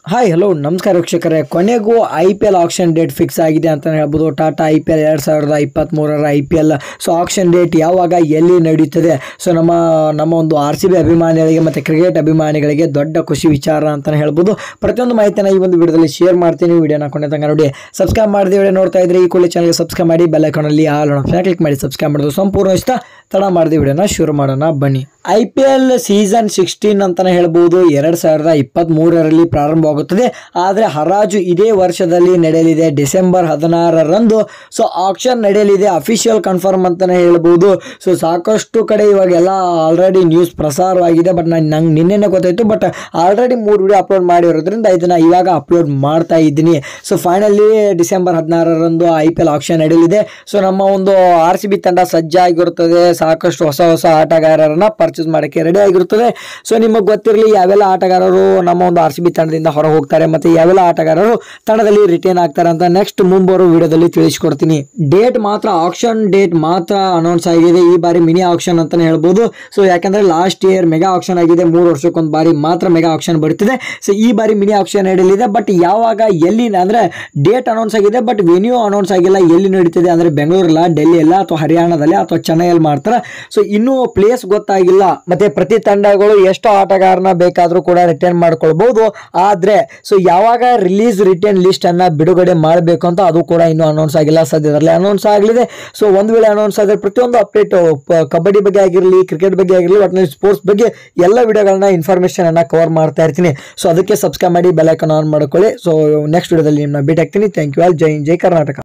hi hello ನಮಸ್ಕಾರ ವೀಕ್ಷಕರೇ ಕೊನೆಗೂ I P L auction date fix ಆಗಿದೆ ಅಂತ ಹೇಳ್ಬೋದು ಟಾಟಾ ಐ ಪಿ ಎಲ್ ಎರಡು ಸಾವಿರದ ಇಪ್ಪತ್ತ್ಮೂರರ I P L so auction date ಯಾವಾಗ ಎಲ್ಲಿ ನಡೆಯುತ್ತದೆ ಸೊ ನಮ್ಮ ನಮ್ಮ ಒಂದು ಆರ್ ಸಿ ಬಿ ಅಭಿಮಾನಿಗಳಿಗೆ ಮತ್ತು ಕ್ರಿಕೆಟ್ ಅಭಿಮಾನಿಗಳಿಗೆ ದೊಡ್ಡ ಖುಷಿ ವಿಚಾರ ಅಂತಲೇ ಹೇಳ್ಬೋದು ಪ್ರತಿಯೊಂದು ಮಾಹಿತಿನ ಈ ಒಂದು ವಿಡಿಯೋದಲ್ಲಿ ಶೇರ್ ಮಾಡ್ತೀನಿ ವಿಡಿಯೋನ ಕೊನೆ ತನಕ ನೋಡಿ ಸಬ್ಸ್ಕ್ರೈಬ್ ಮಾಡಿದ ವಿಡಿಯೋ ನೋಡ್ತಾ ಇದ್ರೆ ಈ ಕೂಡಲೇ ಚಾನಲ್ಗೆ ಸಬ್ಸ್ಕ್ರೈಬ್ ಮಾಡಿ ಬೆಲ್ ಐಕಾನಲ್ಲಿ ಆಲ್ ಆಪ್ಷನ್ ಕ್ಲಿಕ್ ಮಾಡಿ ಸಬ್ಸ್ಕ್ರೈಬ್ ಮಾಡೋದು ಸಂಪೂರ್ಣ ಇಷ್ಟ ತಡ ಮಾಡಿದ ವಿಡಿಯೋನ ಶುರು ಮಾಡೋಣ ಬನ್ನಿ I P L season sixteen ಅಂತಲೇ ಹೇಳ್ಬೋದು ಎರಡು ಸಾವಿರದ ಇಪ್ಪತ್ತ್ಮೂರರಲ್ಲಿ ಪ್ರಾರಂಭವಾಗುತ್ತದೆ ಆದರೆ ಹರಾಜು ಇದೇ ವರ್ಷದಲ್ಲಿ ನಡೆಯಲಿದೆ ಡಿಸೆಂಬರ್ ಹದಿನಾರರಂದು ಸೊ ಆಕ್ಷನ್ ನಡೆಯಲಿದೆ ಅಫಿಷಿಯಲ್ ಕನ್ಫರ್ಮ್ ಅಂತಲೇ ಹೇಳ್ಬೋದು ಸೊ ಸಾಕಷ್ಟು ಕಡೆ ಇವಾಗೆಲ್ಲ ಆಲ್ರೆಡಿ ನ್ಯೂಸ್ ಪ್ರಸಾರವಾಗಿದೆ ಬಟ್ ನಾನು ನಂಗೆ ನಿನ್ನೆನೇ ಗೊತ್ತಾಯಿತು ಬಟ್ ಆಲ್ರೆಡಿ ಮೂರು ವಿಡಿಯೋ ಅಪ್ಲೋಡ್ ಮಾಡಿರೋದ್ರಿಂದ ಇದನ್ನು ಇವಾಗ ಅಪ್ಲೋಡ್ ಮಾಡ್ತಾ ಇದ್ದೀನಿ ಸೊ ಫೈನಲಿ ಡಿಸೆಂಬರ್ ಹದಿನಾರರಂದು ಐ ಪಿ ಎಲ್ ಆಕ್ಷನ್ ನಡೆಯಲಿದೆ ಸೊ ನಮ್ಮ ಒಂದು ಆರ್ ಸಿ ಬಿ ತಂಡ ಸಜ್ಜಾಗಿರುತ್ತದೆ ಸಾಕಷ್ಟು ಹೊಸ ಹೊಸ ಆಟಗಾರರನ್ನ ಪರ್ಚೇಸ್ ಮಾಡೋಕ್ಕೆ ರೆಡಿ ಆಗಿರುತ್ತದೆ ಸೊ ನಿಮಗೆ ಗೊತ್ತಿರಲಿ ಯಾವೆಲ್ಲ ಆಟಗಾರರು ನಮ್ಮ ಒಂದು ಆರ್ ಸಿ ಬಿ ತಂಡದಿಂದ ಹೊರ ಹೋಗ್ತಾರೆ ಮತ್ತು ಯಾವೆಲ್ಲ ಆಟಗಾರರು ತಂಡದಲ್ಲಿ ರಿಟೇನ್ ಆಗ್ತಾರೆ ಅಂತ ನೆಕ್ಸ್ಟ್ ಮುಂಬರುವ ವಿಡಿಯೋದಲ್ಲಿ ತಿಳಿಸ್ಕೊಡ್ತೀನಿ ಡೇಟ್ ಮಾತ್ರ ಆಕ್ಷನ್ ಡೇಟ್ ಮಾತ್ರ ಅನೌನ್ಸ್ ಆಗಿದೆ ಈ ಬಾರಿ ಮಿನಿ ಆಕ್ಷನ್ ಅಂತಾನೆ ಹೇಳ್ಬೋದು ಸೊ ಯಾಕಂದ್ರೆ ಲಾಸ್ಟ್ ಇಯರ್ ಮೆಗಾ ಆಕ್ಷನ್ ಆಗಿದೆ ಮೂರು ವರ್ಷಕ್ಕೊಂದು ಬಾರಿ ಮಾತ್ರ ಮೆಗಾ ಆಕ್ಷನ್ ಬರುತ್ತಿದೆ ಸೊ ಈ ಬಾರಿ ಮಿನಿ ಆಕ್ಷನ್ ನಡೆಯಲಿದೆ ಬಟ್ ಯಾವಾಗ ಎಲ್ಲಿ ಅಂದ್ರೆ ಡೇಟ್ ಅನೌನ್ಸ್ ಆಗಿದೆ ಬಟ್ ವೆನ್ಯೂ ಅನೌನ್ಸ್ ಆಗಿಲ್ಲ ಎಲ್ಲಿ ನಡೀತಿದೆ ಅಂದ್ರೆ ಬೆಂಗಳೂರಲ್ಲ ಡೆಲ್ಲಿ ಎಲ್ಲ ಅಥವಾ ಹರಿಯಾಣದಲ್ಲಿ ಅಥವಾ ಚೆನ್ನೈಯಲ್ಲಿ ಮಾಡ್ತಾರೆ ಸೊ ಇನ್ನೂ ಪ್ಲೇಸ್ ಗೊತ್ತಾಗಿಲ್ಲ ಮತ್ತೆ ಪ್ರತಿ ತಂಡಗಳು ಎಷ್ಟು ಆಟಗಾರನ ಬೇಕಾದರೂ ಕೂಡ ರಿಟರ್ನ್ ಮಾಡ್ಕೊಳ್ಬಹುದು ಆದ್ರೆ ಸೊ ಯಾವಾಗ ರಿಲೀಸ್ ರಿಟರ್ನ್ ಲಿಸ್ಟ್ ಅನ್ನ ಬಿಡುಗಡೆ ಮಾಡಬೇಕು ಅಂತ ಅದು ಕೂಡ ಇನ್ನೂ ಅನೌನ್ಸ್ ಆಗಿಲ್ಲ ಸದ್ಯದಲ್ಲೇ ಅನೌನ್ಸ್ ಆಗಲಿದೆ ಸೊ ಒಂದು ವೇಳೆ ಅನೌನ್ಸ್ ಆದರೆ ಪ್ರತಿಯೊಂದು ಅಪ್ಡೇಟ್ ಕಬಡ್ಡಿ ಬಗ್ಗೆ ಆಗಿರಲಿ ಕ್ರಿಕೆಟ್ ಬಗ್ಗೆ ಆಗಿರಲಿ ಒಟ್ಟಿನಲ್ಲಿ ಸ್ಪೋರ್ಟ್ಸ್ ಬಗ್ಗೆ ಎಲ್ಲ ವಿಡಿಯೋಗಳನ್ನ ಇನ್ಫಾರ್ಮೇಶನ್ ಅನ್ನ ಕವರ್ ಮಾಡ್ತಾ ಇರ್ತೀನಿ ಸೊ ಅದಕ್ಕೆ ಸಬ್ಸ್ಕ್ರೈಬ್ ಮಾಡಿ ಬೆಲ್ ಐಕಾನ್ ಆನ್ ಮಾಡ್ಕೊಳ್ಳಿ ಸೊ ನೆಕ್ಸ್ಟ್ ವಿಡಿಯೋದಲ್ಲಿ ನಿಮ್ಮನ್ನ ಭೇಟಿ ಆಗ್ತೀನಿ ಥ್ಯಾಂಕ್ ಯು ಆಲ್ ಜೈ ಹಿಂದ್, ಜೈ ಕರ್ನಾಟಕ